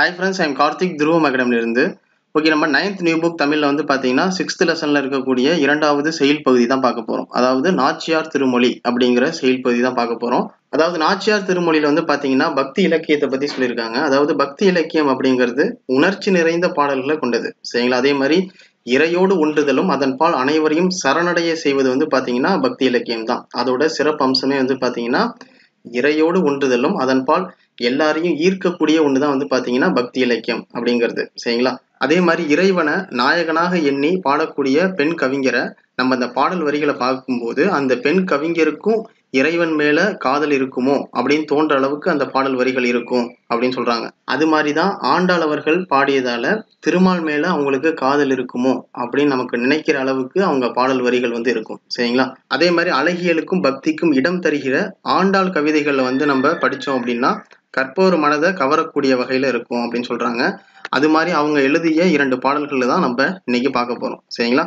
hi friends I'm Karthik Dhruvam அகாடமிலிருந்து okay நம்ம ninth new book தமிழில் வந்து பார்த்தீங்கன்னா சிக்ஸ்த் லெசனில் இருக்கக்கூடிய இரண்டாவது செயல் பகுதி தான் பார்க்க போகிறோம் அதாவது நாச்சியார் திருமொழி அப்படிங்கிற செயல் பகுதி தான் பார்க்க போகிறோம் அதாவது நாச்சியார் திருமொழியில் வந்து பார்த்தீங்கன்னா பக்தி இலக்கியத்தை பற்றி சொல்லியிருக்காங்க அதாவது பக்தி இலக்கியம் அப்படிங்கிறது உணர்ச்சி நிறைந்த பாடல்களை கொண்டது சரிங்களா அதே மாதிரி இறையோடு ஒன்றுதலும் அதன் பால் அனைவரையும் சரணடைய செய்வது வந்து பார்த்தீங்கன்னா பக்தி இலக்கியம் தான் அதோட சிறப்பு அம்சமே வந்து பார்த்தீங்கன்னா இறையோடு ஒன்றுதலும் அதன் பால் எல்லாரையும் ஈர்க்கக்கூடிய ஒன்று தான் வந்து பார்த்தீங்கன்னா பக்தி இலக்கியம் அப்படிங்கிறது சரிங்களா அதே மாதிரி இறைவனை நாயகனாக எண்ணி பாடக்கூடிய பெண் கவிஞரை நம்ம அந்த பாடல் வரிகளை பார்க்கும்போது அந்த பெண் கவிஞருக்கும் இறைவன் மேல காதல் இருக்குமோ அப்படின்னு தோன்ற அளவுக்கு அந்த பாடல் வரிகள் இருக்கும் அப்படின்னு சொல்றாங்க அது மாதிரி தான் ஆண்டாள் அவர்கள் பாடியதால திருமால் மேல அவங்களுக்கு காதல் இருக்குமோ அப்படின்னு நமக்கு நினைக்கிற அளவுக்கு அவங்க பாடல் வரிகள் வந்து இருக்கும் சரிங்களா அதே மாதிரி அழகியலுக்கும் பக்திக்கும் இடம் தருகிற ஆண்டாள் கவிதைகளை வந்து நம்ம படிச்சோம் அப்படின்னா கற்போர் மனதை கவரக்கூடிய வகையில இருக்கும் அப்படின்னு சொல்றாங்க அது மாதிரி அவங்க எழுதிய இரண்டு பாடல்கள் தான் நம்ம இன்னைக்கு பார்க்க போறோம் சரிங்களா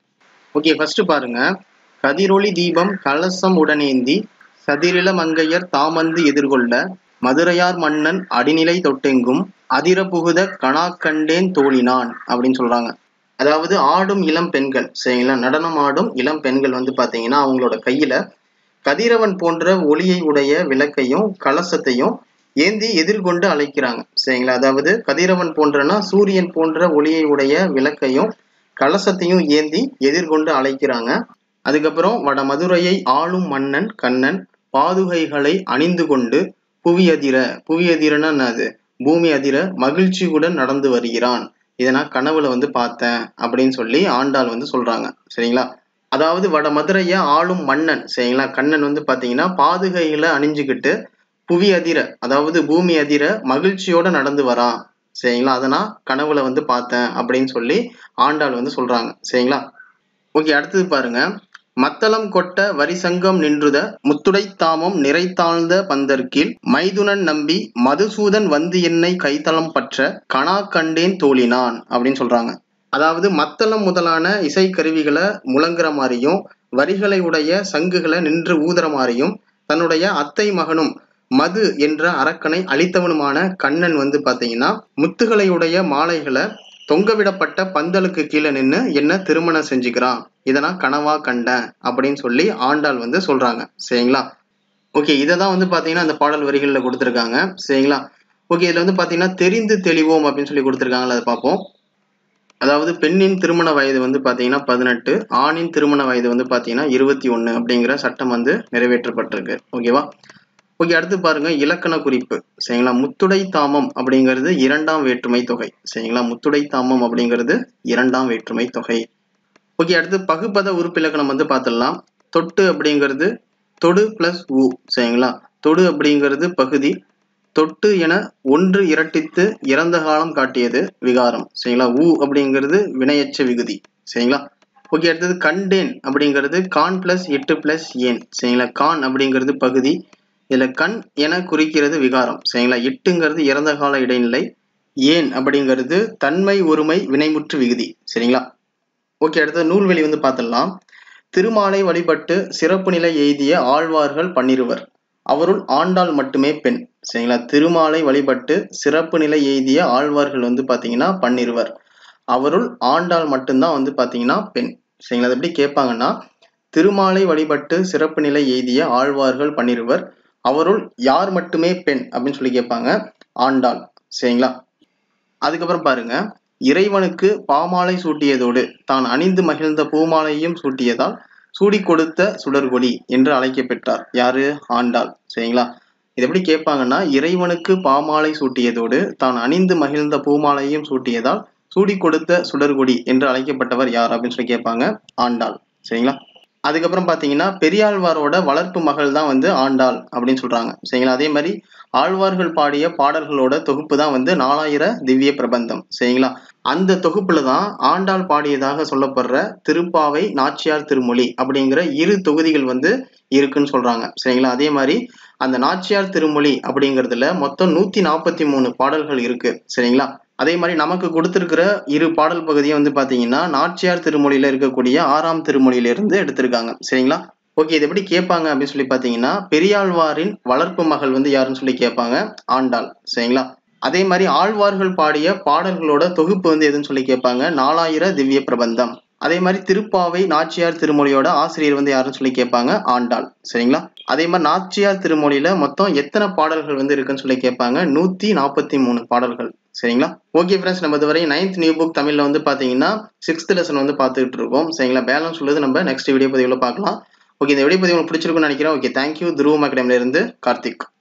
ஓகே ஃபர்ஸ்ட் பாருங்க கதிரொளி தீபம் கலசம் உடனேந்தி சதிரில மங்கையர் தாமந்து எதிர்கொள்ள மதுரையார் மன்னன் அடிநிலை தொட்டெங்கும் அதிர புகுத கணாக்கண்டேன் தோழினான் அப்படின்னு சொல்றாங்க அதாவது ஆடும் இளம் பெண்கள் சரிங்களா நடனம் ஆடும் இளம் பெண்கள் வந்து பாத்தீங்கன்னா அவங்களோட கையில கதிரவன் போன்ற ஒளியை உடைய விளக்கையும் கலசத்தையும் ஏந்தி எதிர்கொண்டு அழைக்கிறாங்க சரிங்களா அதாவது கதிரவன் போன்றனா சூரியன் போன்ற ஒளியை உடைய விளக்கையும் கலசத்தையும் ஏந்தி எதிர்கொண்டு அழைக்கிறாங்க அதுக்கப்புறம் வட மதுரையை ஆளும் மன்னன் கண்ணன் பாதுகைகளை அணிந்து கொண்டு புவி அதிர புவி அதிரன்னா என்னது பூமி அதிர மகிழ்ச்சியுடன் நடந்து வருகிறான் இதை நான் கனவுல வந்து பார்த்தேன் அப்படின்னு சொல்லி ஆண்டாள் வந்து சொல்றாங்க சரிங்களா அதாவது வட மதுரைய ஆளும் மன்னன் சரிங்களா கண்ணன் வந்து பாத்தீங்கன்னா பாதுகைகளை அணிஞ்சுக்கிட்டு புவி அதிர அதாவது பூமி அதிர மகிழ்ச்சியோட நடந்து வரான் சரிங்களா அதை நான் கனவுல வந்து பார்த்தேன் அப்படின்னு சொல்லி ஆண்டாள் வந்து சொல்றாங்க சரிங்களா ஓகே அடுத்தது பாருங்க மத்தளம் கொட்ட வரிசங்கம் நின்றுத முத்துடை தாமம் நிறைத்தாழ்ந்த பந்தர்க்கீழ் மைதுனன் நம்பி மதுசூதன் வந்து என்னை கைத்தளம் பற்ற கணா கண்டேன் தோழினான் அப்படின்னு சொல்றாங்க அதாவது மத்தளம் முதலான இசை கருவிகளை முழங்குற மாதிரியும் வரிகளை உடைய சங்குகளை நின்று ஊதுற மாதிரியும் தன்னுடைய அத்தை மகனும் மது என்ற அரக்கனை அழித்தவனுமான கண்ணன் வந்து பாத்தீங்கன்னா முத்துகளையுடைய மாலைகளை தொங்கவிடப்பட்ட பந்தலுக்கு கீழே நின்று என்ன திருமணம் செஞ்சுக்கிறான் இதை நான் கனவா கண்டேன் அப்படின்னு சொல்லி ஆண்டாள் வந்து சொல்றாங்க சரிங்களா ஓகே இதை தான் வந்து பாத்தீங்கன்னா அந்த பாடல் வரிகளில் கொடுத்துருக்காங்க சரிங்களா ஓகே இதுல வந்து பாத்தீங்கன்னா தெரிந்து தெளிவோம் அப்படின்னு சொல்லி கொடுத்துருக்காங்களா அதை பார்ப்போம் அதாவது பெண்ணின் திருமண வயது வந்து பாத்தீங்கன்னா பதினெட்டு ஆணின் திருமண வயது வந்து பாத்தீங்கன்னா இருபத்தி ஒண்ணு அப்படிங்கிற சட்டம் வந்து நிறைவேற்றப்பட்டிருக்கு ஓகேவா ஓகே அடுத்து பாருங்க இலக்கண குறிப்பு சரிங்களா முத்துடை தாமம் அப்படிங்கிறது இரண்டாம் வேற்றுமை தொகை சரிங்களா முத்துடை தாமம் அப்படிங்கிறது இரண்டாம் வேற்றுமை தொகை ஓகே அடுத்து பகுப்பத உறுப்பிலக்கணம் வந்து பார்த்துடலாம் தொட்டு அப்படிங்கிறது தொடு பிளஸ் ஊ சரிங்களா தொடு அப்படிங்கிறது பகுதி தொட்டு என ஒன்று இரட்டித்து இறந்த காலம் காட்டியது விகாரம் சரிங்களா ஊ அப்படிங்கிறது வினையச்ச விகுதி சரிங்களா ஓகே அடுத்தது கண்டேன் அப்படிங்கிறது கான் பிளஸ் எட்டு பிளஸ் ஏன் சரிங்களா கான் அப்படிங்கிறது பகுதி இதுல கண் என குறிக்கிறது விகாரம் சரிங்களா எட்டுங்கிறது இறந்த கால இடைநிலை ஏன் அப்படிங்கிறது தன்மை ஒருமை வினைமுற்று விகுதி சரிங்களா ஓகே அடுத்தது நூல்வெளி வந்து பார்த்துடலாம் திருமாலை வழிபட்டு சிறப்பு நிலை எய்திய ஆழ்வார்கள் பன்னிருவர் அவருள் ஆண்டாள் மட்டுமே பெண் சரிங்களா திருமாலை வழிபட்டு சிறப்பு நிலை எய்திய ஆழ்வார்கள் வந்து பாத்தீங்கன்னா பன்னிருவர் அவருள் ஆண்டாள் மட்டும்தான் வந்து பாத்தீங்கன்னா பெண் சரிங்களா அது எப்படி கேட்பாங்கன்னா திருமாலை வழிபட்டு சிறப்பு நிலை எய்திய ஆழ்வார்கள் பன்னிருவர் அவருள் யார் மட்டுமே பெண் அப்படின்னு சொல்லி கேட்பாங்க ஆண்டாள் சரிங்களா அதுக்கப்புறம் பாருங்க இறைவனுக்கு பாமாலை சூட்டியதோடு தான் அணிந்து மகிழ்ந்த பூமாலையும் சூட்டியதால் சூடி கொடுத்த சுடர்கொடி என்று அழைக்கப்பெற்றார் யாரு ஆண்டாள் சரிங்களா இது எப்படி கேட்பாங்கன்னா இறைவனுக்கு பாமாலை சூட்டியதோடு தான் அணிந்து மகிழ்ந்த பூமாலையும் சூட்டியதால் சூடி கொடுத்த சுடர்கொடி என்று அழைக்கப்பட்டவர் யார் அப்படின்னு சொல்லி கேட்பாங்க ஆண்டாள் சரிங்களா அதுக்கப்புறம் பார்த்தீங்கன்னா பெரியாழ்வாரோட வளர்ப்பு மகள் தான் வந்து ஆண்டாள் அப்படின்னு சொல்றாங்க சரிங்களா அதே மாதிரி ஆழ்வார்கள் பாடிய பாடல்களோட தொகுப்பு தான் வந்து நாலாயிர திவ்ய பிரபந்தம் சரிங்களா அந்த தொகுப்புல தான் ஆண்டாள் பாடியதாக சொல்லப்படுற திருப்பாவை நாச்சியார் திருமொழி அப்படிங்கிற இரு தொகுதிகள் வந்து இருக்குன்னு சொல்றாங்க சரிங்களா அதே மாதிரி அந்த நாச்சியார் திருமொழி அப்படிங்கிறதுல மொத்தம் நூத்தி நாற்பத்தி மூணு பாடல்கள் இருக்கு சரிங்களா அதே மாதிரி நமக்கு கொடுத்திருக்கிற இரு பாடல் பகுதியை வந்து பாத்தீங்கன்னா நாச்சியார் திருமொழியில இருக்கக்கூடிய ஆறாம் திருமொழியிலிருந்து எடுத்திருக்காங்க சரிங்களா ஓகே இது எப்படி கேட்பாங்க அப்படின்னு சொல்லி பாத்தீங்கன்னா பெரியாழ்வாரின் வளர்ப்பு மகள் வந்து யாருன்னு சொல்லி கேட்பாங்க ஆண்டாள் சரிங்களா அதே மாதிரி ஆழ்வார்கள் பாடிய பாடல்களோட தொகுப்பு வந்து எதுன்னு சொல்லி கேட்பாங்க நாலாயிர திவ்ய பிரபந்தம் அதே மாதிரி திருப்பாவை நாச்சியார் திருமொழியோட ஆசிரியர் வந்து யாருன்னு சொல்லி கேட்பாங்க ஆண்டாள் சரிங்களா அதே மாதிரி நாச்சியார் திருமொழியில மொத்தம் எத்தனை பாடல்கள் வந்து இருக்குன்னு சொல்லி கேட்பாங்க நூத்தி நாற்பத்தி மூணு பாடல்கள் சரிங்களா ஓகே ஃப்ரெண்ட்ஸ் நம்ம இதுவரை நைன்த் நியூ புக் தமிழ்ல வந்து பாத்தீங்கன்னா சிக்ஸ்த் லெசன் வந்து பார்த்துக்கிட்டு இருக்கோம் சரிங்களா பேலன்ஸ் உள்ளது நம்ம நெக்ஸ்ட் வீடியோ பதிவில் பார்க்கலாம் ஓகே இந்த வீடியோ பதிவு உங்களுக்கு பிடிச்சிருக்கும்னு நினைக்கிறேன் ஓகே தேங்க்யூ துருவம் அகாடமில இருந்து கார்த்திக்